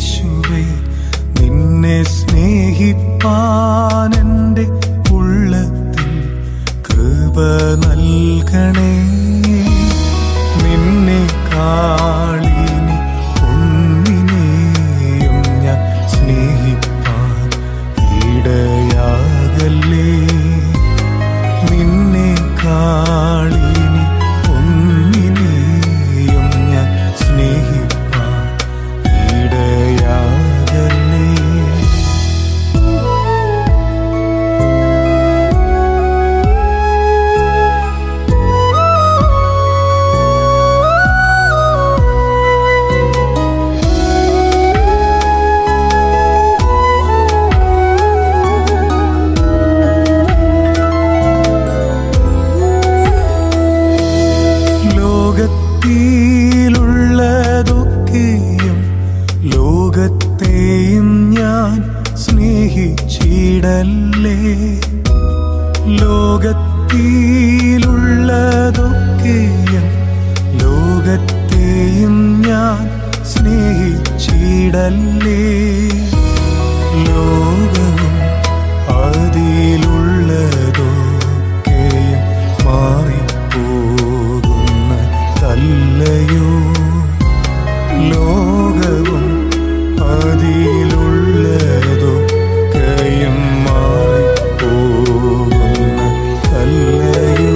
യേശുവേ നിന്നെ സ്നേഹിപ്പാൻ എൻ്റെ ഉള്ളത്തിൽ കൃപ നൽകണേ നിന്നെ കാളിനി ഒന്നിനെയും ഞാൻ സ്നേഹിപ്പാൻ ഇടയാകല്ലേ നിന്നെ കാളിനി ഒന്നിനെയും ഞാൻ സ്നേഹിപ്പാൻ ഇടയാകല്ലേ ലോകത്തിലുള്ളതൊക്കെയും ലോകത്തെയും ഞാൻ സ്നേഹിച്ചിടല്ലേ ലോകത്തിലുള്ളതൊക്കെയും ലോകത്തെയും ഞാൻ സ്നേഹിച്ചിടല്ലേ ലോകവും അതിലുള്ളതൊക്കെയും മാറിപ്പോകുന്ന കല്ലയോ ലോകവും അതിലുള്ളതൊക്കെയും മാറിപ്പോകുന്ന കല്ലയോ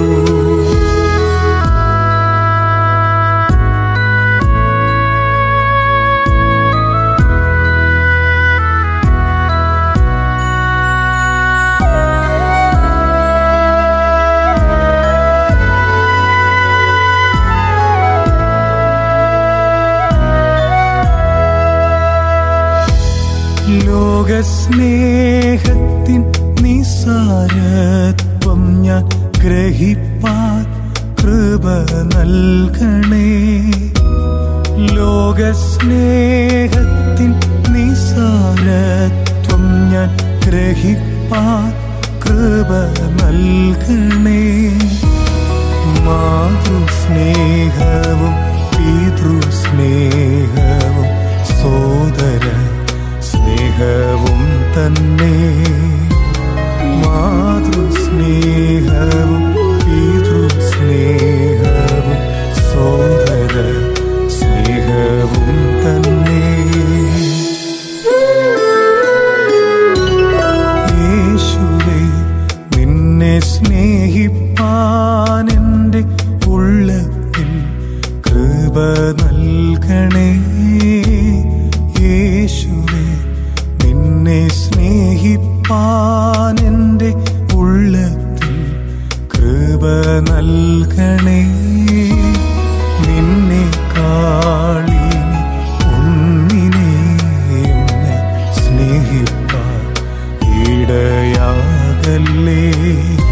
ലോകസ്നേഹത്തിൻ നിസാരത്വം ഞാൻ ഗ്രഹിപ്പാൻ കൃപ നൽകണേ ലോകസ്നേഹത്തിൻ നിസാരത്വം ഞാൻ ഗ്രഹിപ്പാൻ കൃപ നൽകണേ മാതൃസ്നേഹവും പിതൃസ്നേഹവും സോദര സ്നേഹവും തന്നെ മാതൃസ്നേഹവും പിതൃസ്നേഹവും സോദര സ്നേഹവും തന്നെ യേശുവേ നിന്നെ സ്നേഹിപ്പാൻ എൻ്റെ ഉള്ളത്തിൽ കൃപ നൽകണേ യേശുവേ നിന്നെ സ്നേഹിപ്പാൻ എൻ്റെ ഉള്ളത്തിൽ കൃപ നൽകണേ നിന്നെ കാളിനി ഒന്നിനെയും ഞാൻ സ്നേഹിപ്പാൻ ഇടയാകല്ലേ